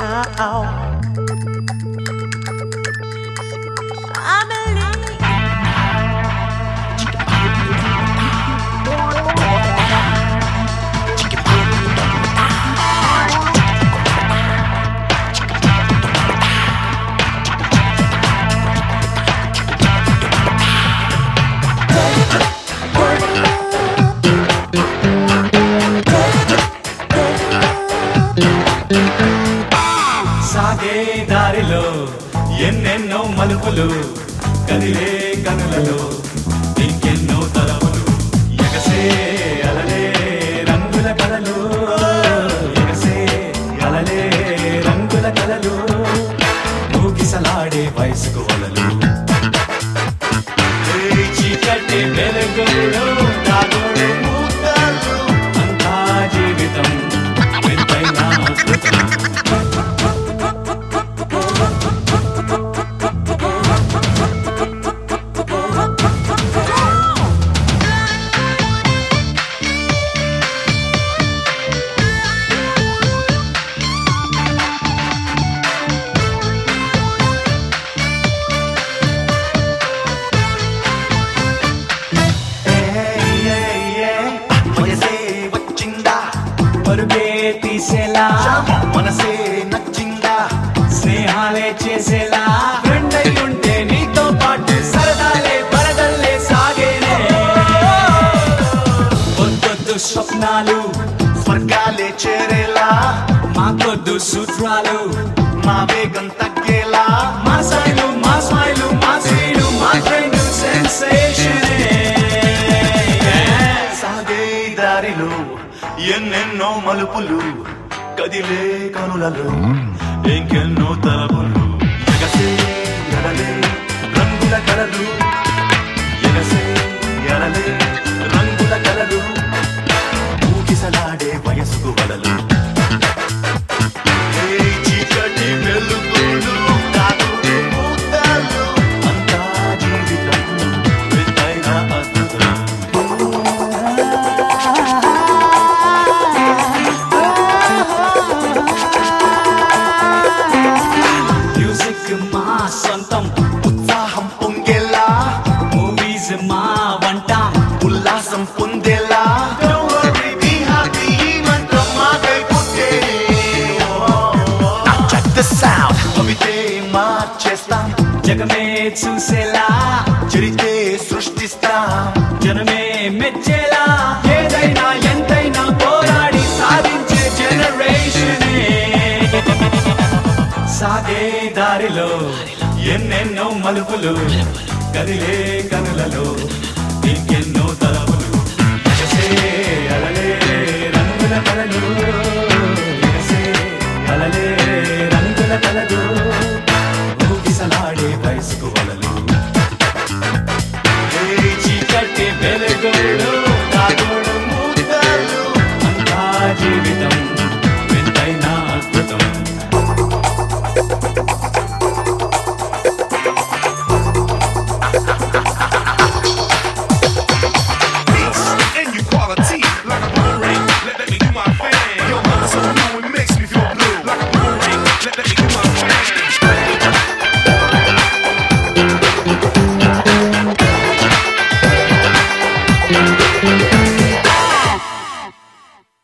Amelie. సాగే దారిలో ఎన్నెన్నో మలుపులు కదిలే కనులలో ఇంకెన్నో తలపులు ఎగసే అలలే రంగుల కలలు ఎగసే అలలే రంగుల కలలు ఊగిసలాడే వయసుకు వలలు ఏ చీకటి వెలుగులో దాగుడు మూతలు అంతా జీవితం వింతైన అద్భుతం వయసే వచ్చిందా పరుగే తీసేలా మనసే నచ్చిందా స్నేహాలే చేసేలా ఫ్రెండ్ అయి ఉంటే నీతో పాటు సరదాలే పరదల్లే సాగేనే వద్దొద్దు స్వప్నాలు స్వర్గాలే చేరేలా మాకొద్దు సూత్రాలు మా వేగం తగ్గేలా మా సైలు మా స్మైలు మా స్త్రీలు మా ఫ్రెండ్ సెన్సేషన్ సాగే దారిలో ఎన్నెన్నో మలుపులు కదిలే కనులలో ఇంకెన్నో తలపులు ఎగసే ఎడలే రంగుల కలలు ఎగసే ఎడలే రంగుల కలలు ఊగిసలాడే వయసుకు వలలు ఏ చీకటి వెలుగులు కాకులు మూతలు అంతా జీవితం వింతైన అద్భుతం మ్యూజిక్ మా సొంతం ఉత్సాహం పొంగేలా మూవీస్ మా వంట ఉల్లాసం పొందేలా Don't worry, be happy, ఈ మంత్రం మాకై పుట్టే. Now check this out. భవితే మార్చేస్తాం జగమే చూసేలా చరితే సృష్టిస్తాం జనమే మెచ్చేలా ఏదైనా ఎంతైనా పోరాడి సాధించే జనరేషన్ సాగే దారిలో ఎన్నెన్నో మలుపులు కదిలే కనులలో ఇంకెన్నో తలపులు ఎగసే అలలే రంగుల కలలు